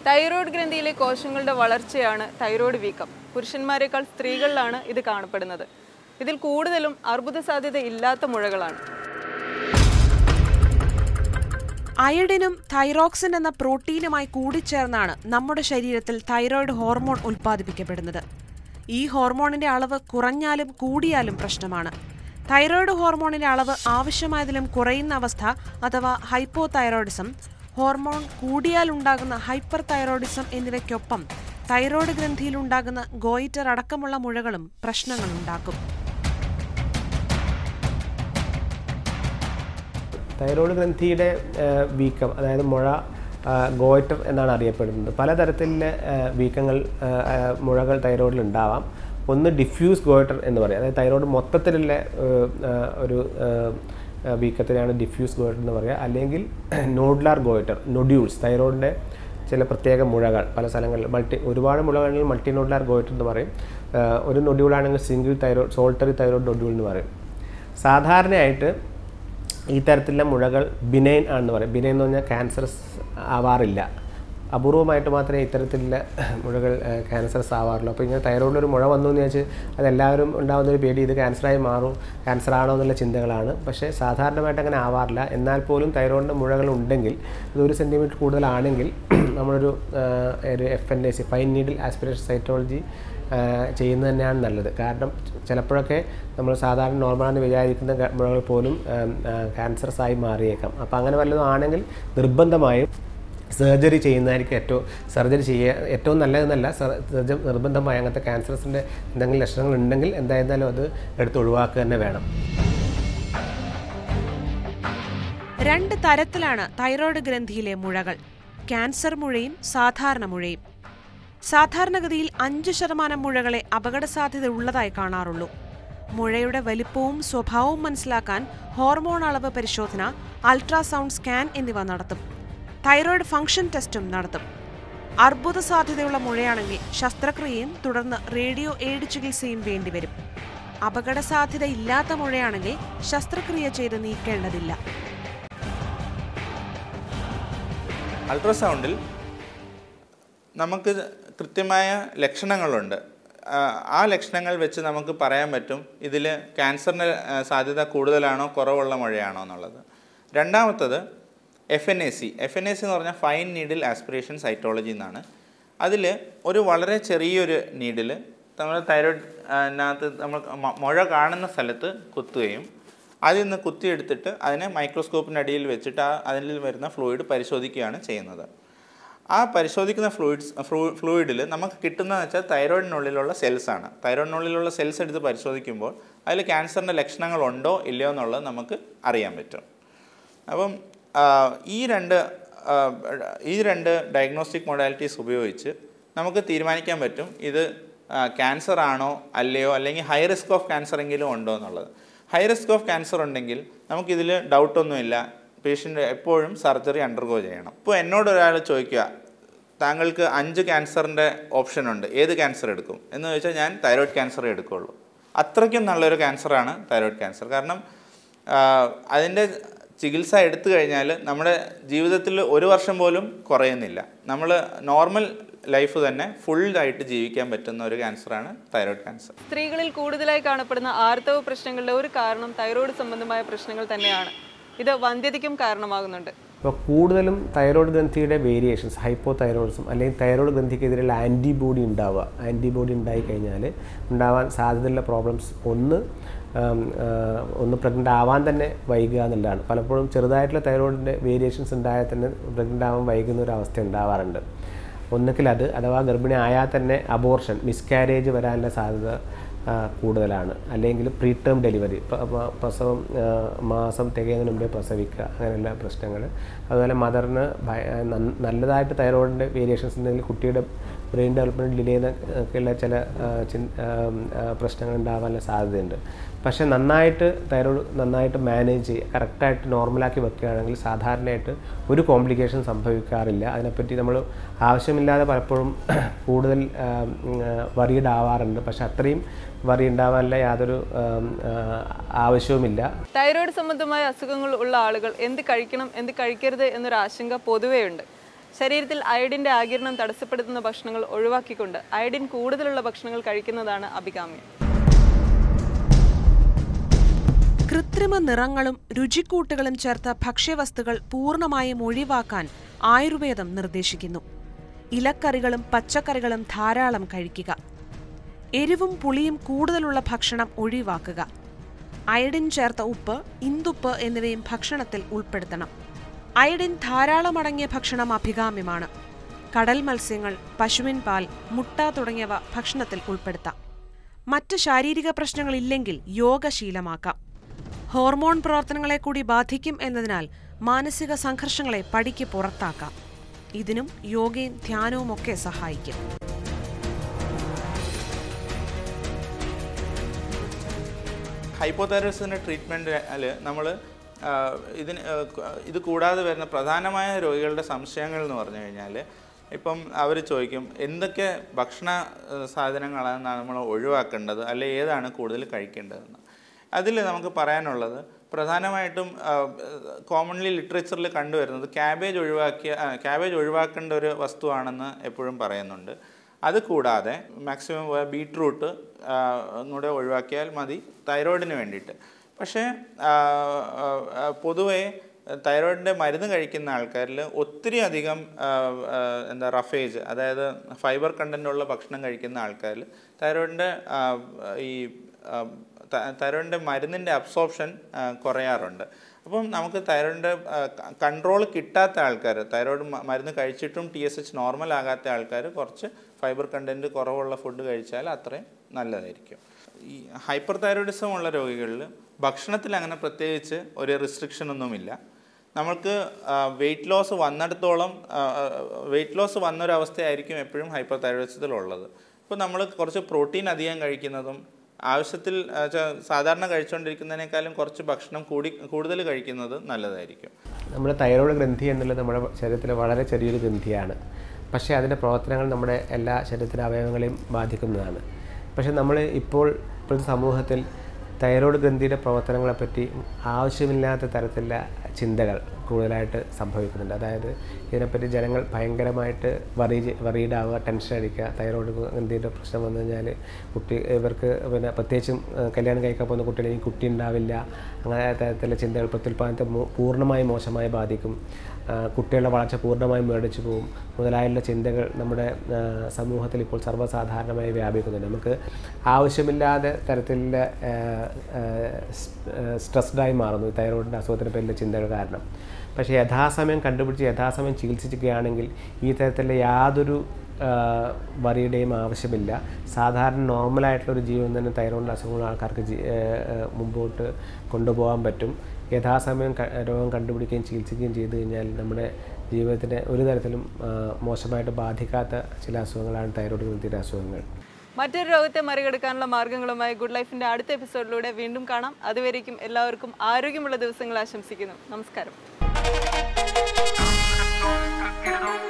thyroid ഗ്രന്ഥിയിലെ കോശങ്ങളുടെ വളർച്ചയാണ് thyroid വീക്കം പുരുഷന്മാരെക്കാൾ സ്ത്രീകളിലാണ് ഇത് കാണപ്പെടുന്നത് ഇതിൽ കൂടുതലും അർബുദ സാധ്യത ഇല്ലാത്ത മുഴകളാണ് അയഡിനും തൈറോക്സിൻ എന്ന പ്രോട്ടീനുമായി കൂടിച്ചേർന്നാണ് നമ്മുടെ ശരീരത്തിൽ തൈറോയ്ഡ് ഹോർമോൺ ഉൽപ്പാദിപ്പിക്കപ്പെടുന്നത് ഈ ഹോർമോണിന്റെ അളവ് കുറഞ്ഞാലും കൂടിയാലും പ്രശ്നമാണ് തൈറോയ്ഡ് ഹോർമോണിന്റെ അളവ് ആവശ്യമായതിലും കുറയുന്ന അവസ്ഥ അഥവാ ഹൈപ്പോ തൈറോയിഡിസം ഹോർമോൺ കൂടിയാൽ ഉണ്ടാകുന്ന ഹൈപ്പർ തൈറോയിഡിസം എന്നിവയ്ക്കൊപ്പം തൈറോയ്ഡ് ഗ്രന്ഥിയിൽ ഉണ്ടാകുന്ന ഗോയിറ്റർ അടക്കമുള്ള മുഴകളും പ്രശ്നങ്ങളുണ്ടാക്കും തൈറോയ്ഡ് ഗ്രന്ഥിയുടെ ആ, വീക്കം അതായത് മുഴ ആ, ഗോയിറ്റർ എന്നാണ് അറിയപ്പെടുന്നത് പലതരത്തിലുള്ള ആ, വീക്കങ്ങൾ ആ, ആ, മുഴകൾ തൈറോയിഡിൽ ഉണ്ടാവാം ഒന്ന് ഡിഫ്യൂസ് ഗോയിറ്റർ എന്ന് പറയും അതായത് തൈറോയ്ഡ് മൊത്തത്തിലുള്ള ആ, ആ, ഒരു ആ, ആ, വീക്കത്തിനാണ് ഡിഫ്യൂസ് ഗോയിറ്റർ എന്ന് പറയുക അല്ലെങ്കിൽ നോഡുലാർ ഗോയിറ്റർ നൊഡ്യൂൾസ് തൈറോയിഡിൻ്റെ ചില പ്രത്യേക മുഴകൾ പല സ്ഥലങ്ങളിൽ മൾട്ടി ഒരുപാട് മുഴകളിൽ മൾട്ടി നോഡുലാർ ഗോയിറ്റർ എന്ന് പറയും ആ, ഒരു നൊഡ്യൂളാണെങ്കിൽ single thyroid solitary thyroid nodule എന്ന് പറയും സാധാരണയായിട്ട് ഈ തരത്തിലുള്ള മുഴകൾ ബിനൈൻ ആണെന്ന് പറയും ബിനൈൻ എന്ന് പറഞ്ഞാൽ ക്യാൻസറസ് ആവാറില്ല അപൂർവമായിട്ട് മാത്രമേ ഇത്തരത്തിലുള്ള മുഴകൾ ക്യാൻസറസ് ആവാറുള്ളൂ അപ്പോൾ ഇങ്ങനെ തൈറോയിഡിൽ ഒരു മുഴ വന്നു എന്ന് വെച്ച് അതെല്ലാവരും ഉണ്ടാകുന്ന ഒരു പേടി ഇത് ക്യാൻസറായി മാറും ക്യാൻസർ ആണോ എന്നുള്ള ചിന്തകളാണ് പക്ഷേ സാധാരണമായിട്ട് അങ്ങനെ ആവാറില്ല എന്നാൽ പോലും തൈറോയിഡിൻ്റെ മുഴകൾ ഉണ്ടെങ്കിൽ ഇത് ഒരു സെൻറ്റിമീറ്റർ കൂടുതലാണെങ്കിൽ നമ്മളൊരു ആ, ഒരു F N A C fine needle aspiration cytology ചെയ്യുന്നത് തന്നെയാണ് നല്ലത് കാരണം ചിലപ്പോഴൊക്കെ നമ്മൾ സാധാരണ നോർമലാണെന്ന് വിചാരിക്കുന്ന ഗ- മുഴകൾ പോലും ക്യാൻസറസ് ആയി മാറിയേക്കാം അപ്പോൾ അങ്ങനെ വല്ലതും ആണെങ്കിൽ നിർബന്ധമായും സർജറി ചെയ്യുന്നതായിരിക്കും ഏറ്റവും സർജറി ചെയ്യുക ഏറ്റവും നല്ലതെന്നല്ല സർജറി നിർബന്ധമായി അങ്ങനത്തെ ക്യാൻസറസിൻ്റെ എന്തെങ്കിലും ലക്ഷണങ്ങൾ ഉണ്ടെങ്കിൽ എന്തായിരുന്നാലും അത് എടുത്ത് ഒഴിവാക്കുക തന്നെ വേണം രണ്ട് തരത്തിലാണ് തൈറോയ്ഡ് ഗ്രന്ഥിയിലെ മുഴകൾ ക്യാൻസർ മുഴയും സാധാരണ മുഴയും സാധാരണഗതിയിൽ അഞ്ച് ശതമാനം മുഴകളെ അപകട സാധ്യത ഉള്ളതായി കാണാറുള്ളൂ മുഴയുടെ വലിപ്പവും സ്വഭാവവും മനസ്സിലാക്കാൻ ഹോർമോൺ അളവ് പരിശോധന അൾട്രാസൗണ്ട് സ്കാൻ എന്നിവ നടത്തും തൈറോയ്ഡ് ഫംഗ്ഷൻ ടെസ്റ്റും നടത്തും അർബുദ സാധ്യതയുള്ള മുഴയാണെങ്കിൽ ശസ്ത്രക്രിയയും തുടർന്ന് റേഡിയോ എയ്ഡ് ചികിത്സയും വേണ്ടിവരും അപകട സാധ്യത ഇല്ലാത്ത മുഴയാണെങ്കിൽ ശസ്ത്രക്രിയ ചെയ്ത് നീക്കേണ്ടതില്ല അൾട്രാസൗണ്ടിൽ നമുക്ക് കൃത്യമായ ലക്ഷണങ്ങളുണ്ട് ആ, ആ ലക്ഷണങ്ങൾ വെച്ച് നമുക്ക് പറയാൻ പറ്റും ഇതിൽ ക്യാൻസറിന് ആ, സാധ്യത കൂടുതലാണോ കുറവുള്ള മുഴയാണോ എന്നുള്ളത് രണ്ടാമത്തത് F N A C F N A C എന്ന് പറഞ്ഞാൽ ഫൈൻ നീഡിൽ ആസ്പിറേഷൻ സൈറ്റോളജി എന്നാണ് അതിൽ ഒരു വളരെ ചെറിയൊരു നീഡിൽ നമ്മൾ തൈറോയ്ഡ് അതിനകത്ത് നമ്മൾ മ- മുഴ കാണുന്ന സ്ഥലത്ത് കുത്തുകയും അതിൽ നിന്ന് കുത്തിയെടുത്തിട്ട് അതിനെ മൈക്രോസ്കോപ്പിൻ്റെ അടിയിൽ വെച്ചിട്ട് ആ അതിൽ വരുന്ന ഫ്ലൂയിഡ് പരിശോധിക്കുകയാണ് ചെയ്യുന്നത് ആ പരിശോധിക്കുന്ന ഫ്ലൂയിഡ്സ് ഫ്ലൂയിഡിൽ നമുക്ക് കിട്ടുന്നതെന്ന് വെച്ചാൽ തൈറോയിഡിനുള്ളിലുള്ള സെൽസാണ് തൈറോയിഡിനുള്ളിലുള്ള സെൽസ് എടുത്ത് പരിശോധിക്കുമ്പോൾ അതിൽ ക്യാൻസറിൻ്റെ ലക്ഷണങ്ങളുണ്ടോ ഇല്ലയോ എന്നുള്ളത് നമുക്ക് അറിയാൻ പറ്റും അപ്പം ആ, ഈ രണ്ട് ആ, ഈ രണ്ട് ഡയഗ്നോസ്റ്റിക് മൊഡാലിറ്റീസ് ഉപയോഗിച്ച് നമുക്ക് തീരുമാനിക്കാൻ പറ്റും ഇത് ക്യാൻസർ ആണോ അല്ലയോ അല്ലെങ്കിൽ ഹൈ റിസ്ക് ഓഫ് ക്യാൻസർ എങ്കിലും ഉണ്ടോ എന്നുള്ളത് ഹൈ റിസ്ക് ഓഫ് ക്യാൻസർ ഉണ്ടെങ്കിൽ നമുക്കിതിൽ ഡൗട്ടൊന്നുമില്ല പേഷ്യൻ്റ് എപ്പോഴും സർജറി അണ്ടർഗോ ചെയ്യണം ഇപ്പോൾ എന്നോട് ഒരാൾ ചോദിക്കുക താങ്കൾക്ക് അഞ്ച് ക്യാൻസറിൻ്റെ ഓപ്ഷൻ ഉണ്ട് ഏത് ക്യാൻസർ എടുക്കും എന്ന് ചോദിച്ചാൽ ഞാൻ തൈറോയ്ഡ് ക്യാൻസർ എടുക്കുള്ളൂ അത്രയ്ക്കും നല്ലൊരു ക്യാൻസറാണ് തൈറോയ്ഡ് ക്യാൻസർ കാരണം അതിൻ്റെ ചികിത്സ എടുത്തു കഴിഞ്ഞാൽ നമ്മുടെ ജീവിതത്തിൽ ഒരു വർഷം പോലും കുറയുന്നില്ല നമ്മൾ നോർമൽ ലൈഫ് തന്നെ ഫുള്ളായിട്ട് ജീവിക്കാൻ പറ്റുന്ന ഒരു ക്യാൻസറാണ് തൈറോയ്ഡ് ക്യാൻസർ സ്ത്രീകളിൽ കൂടുതലായി കാണപ്പെടുന്ന ആർത്തവ പ്രശ്നങ്ങളുടെ ഒരു കാരണം തൈറോയ്ഡ് സംബന്ധമായ പ്രശ്നങ്ങൾ തന്നെയാണ് ഇത് വന്ധ്യതയ്ക്കും കാരണമാകുന്നുണ്ട് അപ്പോൾ കൂടുതലും തൈറോയ്ഡ് ഗ്രന്ഥിയുടെ വേരിയേഷൻസ് ഹൈപ്പോ തൈറോയിഡിസം അല്ലെങ്കിൽ തൈറോയ്ഡ് ഗ്രന്ഥിക്കെതിരെയുള്ള ആൻറ്റിബോഡി ഉണ്ടാവുക ആൻറ്റിബോഡി ഉണ്ടായി കഴിഞ്ഞാൽ ഉണ്ടാവാൻ സാധ്യതയുള്ള പ്രോബ്ലംസ് ഒന്ന് ആം, ആ, ഒന്ന് പ്രഗ്നൻ്റ് ആവാൻ തന്നെ വൈകുക എന്നുള്ളതാണ് പലപ്പോഴും ചെറുതായിട്ടുള്ള തൈറോയിഡിൻ്റെ വേരിയേഷൻസ് ഉണ്ടായാൽ തന്നെ പ്രഗ്നൻ്റ് ആവാൻ വൈകുന്ന ഒരു അവസ്ഥ ഉണ്ടാവാറുണ്ട് ഒന്നുകിൽ അത് അഥവാ ഗർഭിണി ആയാൽ തന്നെ അബോർഷൻ മിസ്കാരേജ് വരാനുള്ള സാധ്യത ആ, കൂടുതലാണ് അല്ലെങ്കിൽ പ്രീ ടേം ഡെലിവറി പ്രസവം ആ, മാസം തികയുന്നതിന് മുമ്പേ പ്രസവിക്കുക അങ്ങനെയുള്ള പ്രശ്നങ്ങൾ അതുപോലെ മദറിന് ഭയ- നന്ന- നല്ലതായിട്ട് തൈറോയിഡിൻ്റെ വേരിയേഷൻസ് ഉണ്ടെങ്കിൽ കുട്ടിയുടെ ബ്രെയിൻ ഡെവലപ്മെൻറ്റ് ഡിലേ ഒക്കെയുള്ള ചില ആ, ചിൻ- ആ, ആ, പ്രശ്നങ്ങൾ ഉണ്ടാവാനുള്ള സാധ്യതയുണ്ട് പക്ഷേ നന്നായിട്ട് തൈറോയ്ഡ് നന്നായിട്ട് മാനേജ് ചെയ്യുക കറക്റ്റായിട്ട് നോർമലാക്കി വെക്കുകയാണെങ്കിൽ സാധാരണയായിട്ട് ഒരു കോംപ്ലിക്കേഷൻ സംഭവിക്കാറില്ല അതിനെപ്പറ്റി നമ്മൾ ആവശ്യമില്ലാതെ പലപ്പോഴും കൂടുതൽ വറീഡ് ആവാറുണ്ട് പക്ഷെ അത്രയും വറി ഉണ്ടാവാനുള്ള യാതൊരു ആം, ആ, ആവശ്യവുമില്ല തൈറോയ്ഡ് സംബന്ധമായ അസുഖങ്ങൾ ഉള്ള ആളുകൾ എന്ത് കഴിക്കണം എന്ത് കഴിക്കരുത് എന്നൊരു ആശങ്ക പൊതുവെയുണ്ട് ശരീരത്തിൽ അയഡിൻ്റെ ആകിരണം തടസ്സപ്പെടുത്തുന്ന ഭക്ഷണങ്ങൾ ഒഴിവാക്കിക്കൊണ്ട് അയഡിൻ കൂടുതലുള്ള ഭക്ഷണങ്ങൾ കഴിക്കുന്നതാണ് അഭികാമ്യം കൃത്രിമ നിറങ്ങളും രുചിക്കൂട്ടുകളും ചേർത്ത ഭക്ഷ്യവസ്തുക്കൾ പൂർണ്ണമായും ഒഴിവാക്കാൻ ആയുർവേദം നിർദ്ദേശിക്കുന്നു ഇലക്കറികളും പച്ചക്കറികളും ധാരാളം കഴിക്കുക എരിവും പുളിയും കൂടുതലുള്ള ഭക്ഷണം ഒഴിവാക്കുക അയഡിൻ ചേർത്ത ഉപ്പ് ഇന്ദുപ്പ് എന്നിവയും ഭക്ഷണത്തിൽ ഉൾപ്പെടുത്തണം അയഡിൻ ധാരാളം അടങ്ങിയ ഭക്ഷണം അഭികാമ്യമാണ് കടൽ മത്സ്യങ്ങൾ പശുവിൻ പാൽ മുട്ട തുടങ്ങിയവ ഭക്ഷണത്തിൽ ഉൾപ്പെടുത്താം മറ്റ് ശാരീരിക പ്രശ്നങ്ങളില്ലെങ്കിൽ യോഗ ശീലമാക്കാം ഹോർമോൺ പ്രവർത്തനങ്ങളെ കൂടി ബാധിക്കും എന്നതിനാൽ മാനസിക സംഘർഷങ്ങളെ പടിക്ക് പുറത്താക്കാം ഇതിനും യോഗയും ധ്യാനവും ഒക്കെ സഹായിക്കും ഹൈപ്പോതൈറോയിഡ്സിൻ്റെ ട്രീറ്റ്മെൻറ്റിൽ നമ്മൾ ഇതിന് ആ, ക- ഇത് കൂടാതെ വരുന്ന പ്രധാനമായ രോഗികളുടെ സംശയങ്ങൾ എന്ന് പറഞ്ഞു കഴിഞ്ഞാൽ ഇപ്പം അവർ ചോദിക്കും എന്തൊക്കെ ഭക്ഷണ ആ, സാധനങ്ങളാണ് നമ്മൾ ഒഴിവാക്കേണ്ടത് അല്ലെ ഏതാണ് കൂടുതൽ കഴിക്കേണ്ടതെന്ന് അതിൽ നമുക്ക് പറയാനുള്ളത് പ്രധാനമായിട്ടും കോമൺലി ലിറ്ററേച്ചറിൽ കണ്ടുവരുന്നത് ക്യാബേജ് ഒഴിവാക്കിയ ക്യാബേജ് ഒഴിവാക്കേണ്ട ഒരു വസ്തുവാണെന്ന് എപ്പോഴും പറയുന്നുണ്ട് അത് കൂടാതെ മാക്സിമം ബീട്രൂട്ട് കൂടെ ഒഴിവാക്കിയാൽ മതി തൈറോയിഡിന് വേണ്ടിയിട്ട് പക്ഷേ ആ, ആ, ആ, പൊതുവേ തൈറോയിഡിൻ്റെ മരുന്ന് കഴിക്കുന്ന ആൾക്കാരിൽ ഒത്തിരി അധികം ആ, ആ, എന്താ റഫേജ് അതായത് ഫൈബർ കണ്ടൻ്റുള്ള ഭക്ഷണം കഴിക്കുന്ന ആൾക്കാരിൽ തൈറോയിഡിൻ്റെ ഈ ആ, ത- തൈറോയിഡിൻ്റെ മരുന്നിൻ്റെ അബ്സോർപ്ഷൻ കുറയാറുണ്ട് അപ്പം നമുക്ക് തൈറോയിഡിൻ്റെ കൺട്രോൾ കിട്ടാത്ത ആൾക്കാർ തൈറോയിഡ് മ- മരുന്ന് കഴിച്ചിട്ടും ടി എസ് എച്ച് നോർമൽ ആകാത്ത ആൾക്കാർ കുറച്ച് ഫൈബർ കണ്ടൻറ്റ് കുറവുള്ള ഫുഡ് കഴിച്ചാൽ അത്രയും നല്ലതായിരിക്കും ഈ ഹൈപ്പർ തൈറോയിഡിസം ഉള്ള രോഗികളിൽ ഭക്ഷണത്തിൽ അങ്ങനെ പ്രത്യേകിച്ച് ഒരു റിസ്ട്രിക്ഷൻ ഒന്നുമില്ല നമുക്ക് വെയിറ്റ് ലോസ് വന്നിടത്തോളം വെയിറ്റ് ലോസ് വന്നൊരവസ്ഥയായിരിക്കും എപ്പോഴും ഹൈപ്പർ തൈറോയിഡ്സത്തിലുള്ളത് ഇപ്പോൾ നമ്മൾ കുറച്ച് പ്രോട്ടീൻ അധികം കഴിക്കുന്നതും ആവശ്യത്തിൽ ആ, ച- സാധാരണ കഴിച്ചുകൊണ്ടിരിക്കുന്നതിനേക്കാളും കുറച്ച് ഭക്ഷണം കൂടി കൂടുതൽ കഴിക്കുന്നത് നല്ലതായിരിക്കും നമ്മുടെ തൈറോയ്ഡ് ഗ്രന്ഥി എന്നുള്ളത് നമ്മുടെ ശരീരത്തിലെ വളരെ ചെറിയൊരു ഗ്രന്ഥിയാണ് പക്ഷേ അതിൻ്റെ പ്രവർത്തനങ്ങൾ നമ്മുടെ എല്ലാ ശരീരത്തിലെ അവയവങ്ങളെയും ബാധിക്കുന്നതാണ് പക്ഷേ നമ്മൾ ഇപ്പോൾ ഇപ്പോഴത്തെ സമൂഹത്തിൽ തൈറോയ്ഡ് ഗ്രന്ഥിയുടെ പ്രവർത്തനങ്ങളെപ്പറ്റി ആവശ്യമില്ലാത്ത തരത്തിലുള്ള ചിന്തകൾ കൂടുതലായിട്ട് സംഭവിക്കുന്നുണ്ട് അതായത് ഇതിനെപ്പറ്റി ജനങ്ങൾ ഭയങ്കരമായിട്ട് വറി വറീഡ് ആവുക ടെൻഷൻ അടിക്കുക തൈറോയ്ഡ് ഗ്രന്ഥിയുടെ പ്രശ്നം വന്നു കഴിഞ്ഞാൽ കുട്ടി ഇവർക്ക് പിന്നെ പ്രത്യേകിച്ചും ഏഹ്, കല്യാണം കഴിക്കാൻ പോകുന്ന കുട്ടികൾ ഇനി കുട്ടി ഉണ്ടാവില്ല അങ്ങനെ തരത്തിലുള്ള ചിന്തകൾ പ്രത്യുൽപാദനത്തെ മോ- പൂർണ്ണമായും മോശമായി ബാധിക്കും ആ, കുട്ടികളുടെ വളർച്ച പൂർണ്ണമായും മേടിച്ചു പോകും മുതലായുള്ള ചിന്തകൾ നമ്മുടെ ആ, സമൂഹത്തിൽ ഇപ്പോൾ സർവ്വസാധാരണമായി വ്യാപിക്കുന്നുണ്ട് നമുക്ക് ആവശ്യമില്ലാതെ തരത്തിലുള്ള സ്ട്രെസ്ഡായി മാറുന്നു ഈ തൈറോയിഡിൻ്റെ അസുഖത്തിൻ്റെ പേരിലെ ചിന്തകൾ കാരണം പക്ഷേ യഥാസമയം കണ്ടുപിടിച്ച് യഥാസമയം ചികിത്സിക്കുകയാണെങ്കിൽ ഈ തരത്തിലുള്ള യാതൊരു വറിയുടെയും ആവശ്യമില്ല സാധാരണ നോർമലായിട്ടുള്ളൊരു ജീവൻ തന്നെ തൈറോയിഡിൻ്റെ അസുഖമുള്ള ആൾക്കാർക്ക് ജീ- ആ, ആ, മുമ്പോട്ട് കൊണ്ടുപോകാൻ പറ്റും യഥാസമയം ക- രോഗം കണ്ടുപിടിക്കുകയും ചികിത്സിക്കുകയും ചെയ്തു കഴിഞ്ഞാൽ നമ്മുടെ ജീവിതത്തിനെ ഒരു തരത്തിലും ആ, മോശമായിട്ട് ബാധിക്കാത്ത ചില അസുഖങ്ങളാണ് തൈറോയ്ഡ് ഗ്രന്ഥിയുടെ അസുഖങ്ങൾ മറ്റൊരു രോഗത്തെ മറികടക്കാനുള്ള മാർഗങ്ങളുമായി ഗുഡ് ലൈഫിന്റെ അടുത്ത എപ്പിസോഡിലൂടെ വീണ്ടും കാണാം അതുവരേക്കും എല്ലാവർക്കും ആരോഗ്യമുള്ള ദിവസങ്ങൾ ആശംസിക്കുന്നു നമസ്കാരം